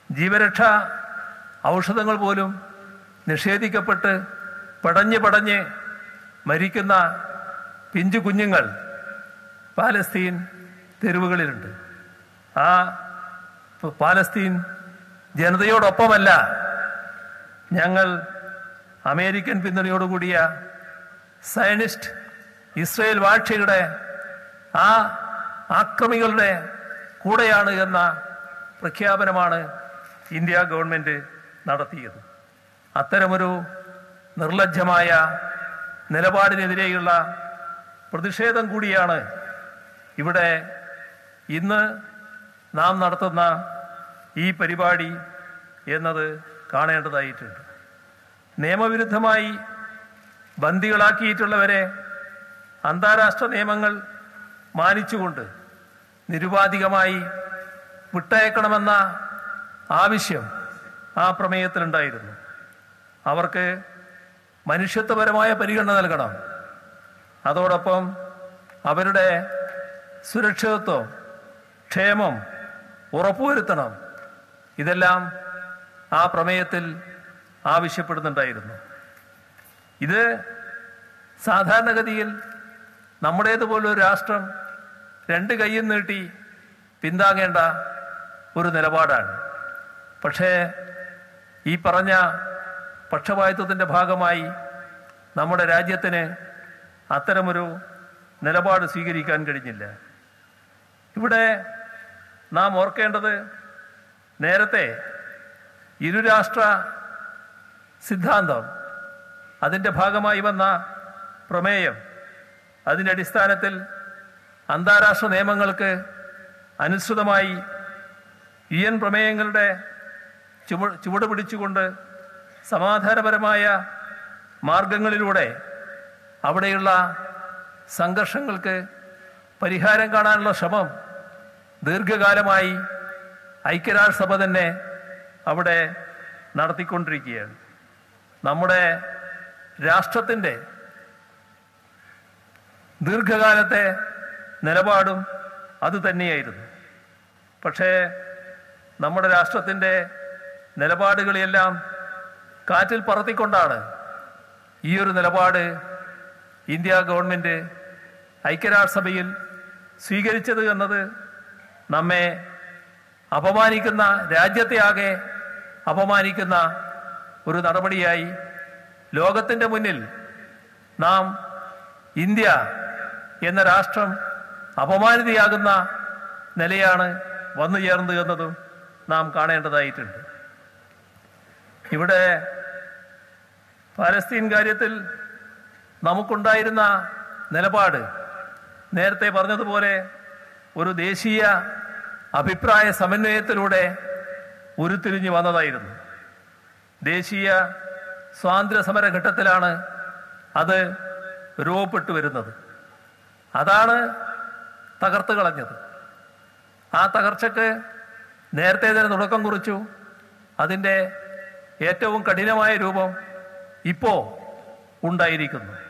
ജീവരക്ഷാ ഔഷധങ്ങൾ പോലും നിഷേധിക്കപ്പെട്ട് പടഞ്ഞ് പടഞ്ഞ് മരിക്കുന്ന പിഞ്ചു കുഞ്ഞുങ്ങൾ പാലസ്തീൻ തെരുവുകളിലുണ്ട് ആ പ- പാലസ്തീൻ ജനതയോടൊപ്പമല്ല ഞങ്ങൾ അമേരിക്കൻ പിന്തുണയോടുകൂടിയ സയനിസ്റ്റ് ഇസ്രയേൽ വാഴ്ചയുടെ ആ ആക്രമികളുടെ കൂടെയാണ് എന്ന പ്രഖ്യാപനമാണ് ഇന്ത്യ ഗവൺമെന്റ് നടത്തിയത് അത്തരമൊരു നിർലജ്ജമായ നിലപാടിനെതിരെയുള്ള പ്രതിഷേധം കൂടിയാണ് ഇവിടെ ഇന്ന് നാം നടത്തുന്ന ഈ പരിപാടി എന്നത് കാണേണ്ടതായിട്ടുണ്ട് നിയമവിരുദ്ധമായി ബന്ദികളാക്കിയിട്ടുള്ളവരെ അന്താരാഷ്ട്ര നിയമങ്ങൾ മാനിച്ചുകൊണ്ട് നിരുപാധികമായി വിട്ടയക്കണമെന്ന ആവശ്യം ആ പ്രമേയത്തിലുണ്ടായിരുന്നു അവർക്ക് മനുഷ്യത്വപരമായ പരിഗണന നൽകണം അതോടൊപ്പം അവരുടെ സുരക്ഷിതത്വം ക്ഷേമം ഉറപ്പുവരുത്തണം ഇതെല്ലാം ആ പ്രമേയത്തിൽ ആവശ്യപ്പെടുന്നുണ്ടായിരുന്നു ഇത് സാധാരണഗതിയിൽ നമ്മുടേതുപോലൊരു രാഷ്ട്രം രണ്ട് കൈയും നീട്ടി പിന്താങ്ങേണ്ട ഒരു നിലപാടാണ് പക്ഷേ ഈ പറഞ്ഞ പക്ഷപാതിത്വത്തിൻ്റെ ഭാഗമായി നമ്മുടെ രാജ്യത്തിന് അത്തരമൊരു നിലപാട് സ്വീകരിക്കാൻ കഴിഞ്ഞില്ല ഇവിടെ നാം ഓർക്കേണ്ടത് നേരത്തെ ഇരുരാഷ്ട്ര സിദ്ധാന്തം അതിൻ്റെ ഭാഗമായി വന്ന പ്രമേയം അതിൻ്റെ അടിസ്ഥാനത്തിൽ അന്താരാഷ്ട്ര നിയമങ്ങൾക്ക് അനുസൃതമായി യു എൻ പ്രമേയങ്ങളുടെ ചുവ ചുവട് പിടിച്ചുകൊണ്ട് സമാധാനപരമായ മാർഗങ്ങളിലൂടെ അവിടെയുള്ള സംഘർഷങ്ങൾക്ക് പരിഹാരം കാണാനുള്ള ശ്രമം ദീർഘകാലമായി ഐക്യരാഷ്ട്രസഭ തന്നെ അവിടെ നടത്തിക്കൊണ്ടിരിക്കുകയാണ് നമ്മുടെ രാഷ്ട്രത്തിൻ്റെ ദീർഘകാലത്തെ നിലപാടും അത് തന്നെയായിരുന്നു പക്ഷേ നമ്മുടെ രാഷ്ട്രത്തിൻ്റെ നിലപാടുകളെല്ലാം കാറ്റിൽ പറത്തിക്കൊണ്ടാണ് ഈ ഒരു നിലപാട് ഇന്ത്യ ഗവൺമെൻറ് ഐക്യരാഷ്ട്രസഭയിൽ സ്വീകരിച്ചത് എന്നത് നമ്മെ അപമാനിക്കുന്ന രാജ്യത്തെ ആകെ അപമാനിക്കുന്ന ഒരു നടപടിയായി ലോകത്തിൻ്റെ മുന്നിൽ നാം ഇന്ത്യ എന്ന രാഷ്ട്രം അപമാനിതയാകുന്ന നിലയാണ് വന്നു ചേർന്നത് എന്നതും നാം കാണേണ്ടതായിട്ടുണ്ട് ഇവിടെ പാലസ്തീൻ കാര്യത്തിൽ നമുക്കുണ്ടായിരുന്ന നിലപാട് നേരത്തെ പറഞ്ഞതുപോലെ ഒരു ദേശീയ അഭിപ്രായ സമന്വയത്തിലൂടെ ഉരുത്തിരിഞ്ഞു വന്നതായിരുന്നു ദേശീയ സ്വാതന്ത്ര്യ സമര ഘട്ടത്തിലാണ് അത് രൂപപ്പെട്ടു വരുന്നത് അതാണ് തകർത്ത് കളഞ്ഞത് ആ തകർച്ചക്ക് നേരത്തെ തന്നെ തുടക്കം കുറിച്ചു അതിൻ്റെ ഏറ്റവും കഠിനമായ രൂപം ഇപ്പോൾ ഉണ്ടായിരിക്കുന്നു